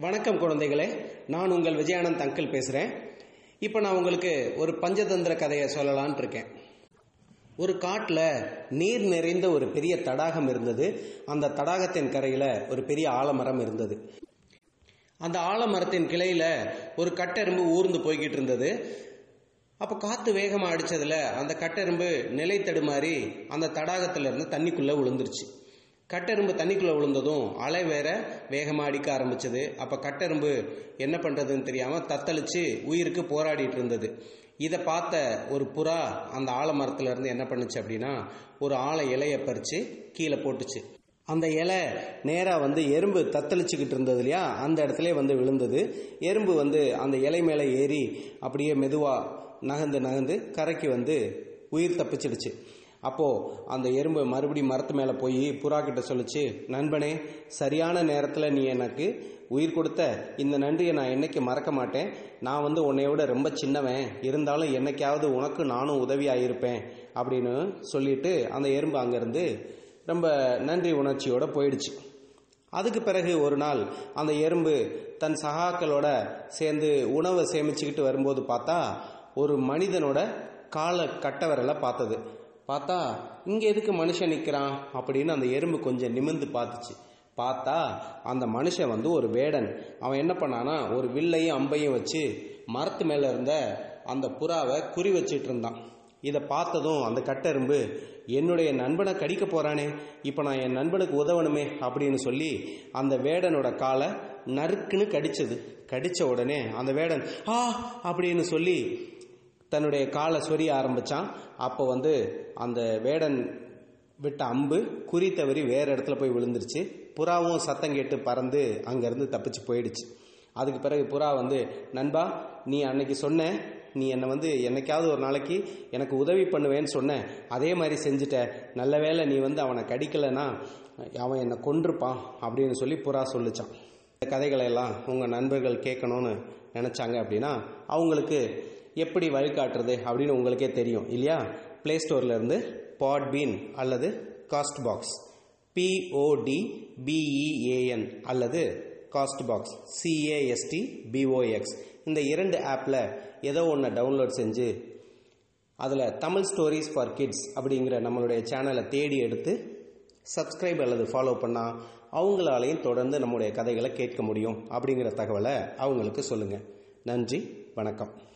வணக்கம் குழந்தைகளே நான் உங்கள் விஜயானந்த் அங்கிள் பேசுகிறேன் இப்போ நான் உங்களுக்கு ஒரு பஞ்சதந்திர கதையை சொல்லலான் இருக்கேன் ஒரு காட்டில் நீர் நிறைந்த ஒரு பெரிய தடாகம் இருந்தது அந்த தடாகத்தின் கரையில் ஒரு பெரிய ஆலமரம் இருந்தது அந்த ஆலமரத்தின் கிளையில ஒரு கட்டெரும்பு ஊர்ந்து போய்கிட்டு இருந்தது அப்போ காத்து வேகமா அடிச்சதுல அந்த கட்டெரும்பு நிலை தடுமாறி அந்த தடாகத்துல இருந்து தண்ணிக்குள்ள விழுந்துருச்சு கட்டெரும்பு தண்ணிக்குள்ள விழுந்ததும் அலை வேற வேகமா அடிக்க ஆரம்பிச்சது அப்ப கட்டெரும்பு என்ன பண்றதுன்னு தெரியாம தத்தளிச்சு உயிருக்கு போராடிட்டு இருந்தது இதை பார்த்த ஒரு புறா அந்த ஆலமரத்துல இருந்து என்ன பண்ணுச்சு அப்படின்னா ஒரு ஆலை இலைய பறிச்சு கீழே போட்டுச்சு அந்த இலை நேராக வந்து எறும்பு தத்தளிச்சுக்கிட்டு இருந்தது இல்லையா அந்த இடத்துல வந்து விழுந்தது எறும்பு வந்து அந்த இலை மேலே ஏறி அப்படியே மெதுவாக நகர்ந்து நகர்ந்து கரைக்கு வந்து உயிர் தப்பிச்சிடுச்சு அப்போது அந்த எறும்பு மறுபடியும் மரத்து மேலே போய் புறா கிட்ட சொல்லிச்சு நண்பனே சரியான நேரத்தில் நீ எனக்கு உயிர் கொடுத்த இந்த நன்றியை நான் என்னைக்கு மறக்க மாட்டேன் நான் வந்து உன்னை விட ரொம்ப சின்னவன் இருந்தாலும் என்னைக்காவது உனக்கு நானும் உதவியாக இருப்பேன் அப்படின்னு சொல்லிட்டு அந்த எறும்பு அங்கேருந்து ரொம்ப நன்றி உணர்ச்சியோட போயிடுச்சு அதுக்கு பிறகு ஒரு நாள் அந்த எறும்பு தன் சகாக்களோட சேர்ந்து உணவை சேமிச்சுக்கிட்டு வரும்போது பார்த்தா ஒரு மனிதனோட காலை கட்ட விரலை பார்த்தது பார்த்தா இங்கே எதுக்கு மனுஷன் நிற்கிறான் அப்படின்னு அந்த எறும்பு கொஞ்சம் நிமிந்து பார்த்துச்சு பார்த்தா அந்த மனுஷன் வந்து ஒரு வேடன் அவன் என்ன பண்ணானா ஒரு வில்லையும் அம்பையும் வச்சு மரத்து மேலே இருந்த அந்த புறாவை குறி வச்சிட்டு இருந்தான் இதை பார்த்ததும் அந்த கட்டெரும்பு என்னுடைய நண்பனை கடிக்க போறானே இப்போ நான் என் நண்பனுக்கு உதவணுமே அப்படின்னு சொல்லி அந்த வேடனோட காலை நறுக்குன்னு கடிச்சது கடிச்ச உடனே அந்த வேடன் ஆ அப்படின்னு சொல்லி தன்னுடைய காலை சொரிய ஆரம்பிச்சான் அப்போ வந்து அந்த வேடன் விட்ட அம்பு குறி தவறி வேற இடத்துல போய் விழுந்துருச்சு புறாவும் சத்தம் கேட்டு பறந்து அங்கேருந்து தப்பிச்சு போயிடுச்சு அதுக்கு பிறகு புறா வந்து நண்பா நீ அன்னைக்கு சொன்ன நீ என்னை வந்து என்னைக்காவது ஒரு நாளைக்கு எனக்கு உதவி பண்ணுவேன்னு சொன்ன அதே மாதிரி செஞ்சுட்ட நல்ல வேளை நீ வந்து அவனை கடிக்கலைன்னா அவன் என்னை கொன்றுப்பான் அப்படின்னு சொல்லி புறா சொல்லிச்சான் இந்த கதைகளை எல்லாம் உங்கள் நண்பர்கள் கேட்கணும்னு நினச்சாங்க அப்படின்னா அவங்களுக்கு எப்படி வழிகாட்டுறது அப்படின்னு உங்களுக்கே தெரியும் இல்லையா ப்ளே ஸ்டோர்லேருந்து பாட்பீன் அல்லது காஸ்ட் பாக்ஸ் பிஓடி பிஇஏஎன் அல்லது காஸ்ட் பாக்ஸ் சிஏஎஸ்டி பிஓஎக்ஸ் இந்த இரண்டு ஆப்பில் ஏதோ ஒன்று டவுன்லோட் செஞ்சு அதில் தமிழ் ஸ்டோரிஸ் ஃபார் கிட்ஸ் அப்படிங்கிற நம்மளுடைய சேனலை தேடி எடுத்து சப்ஸ்கிரைப் அல்லது ஃபாலோ பண்ணால் அவங்களாலையும் தொடர்ந்து நம்முடைய கதைகளை கேட்க முடியும் அப்படிங்கிற தகவலை அவங்களுக்கு சொல்லுங்கள் நன்றி வணக்கம்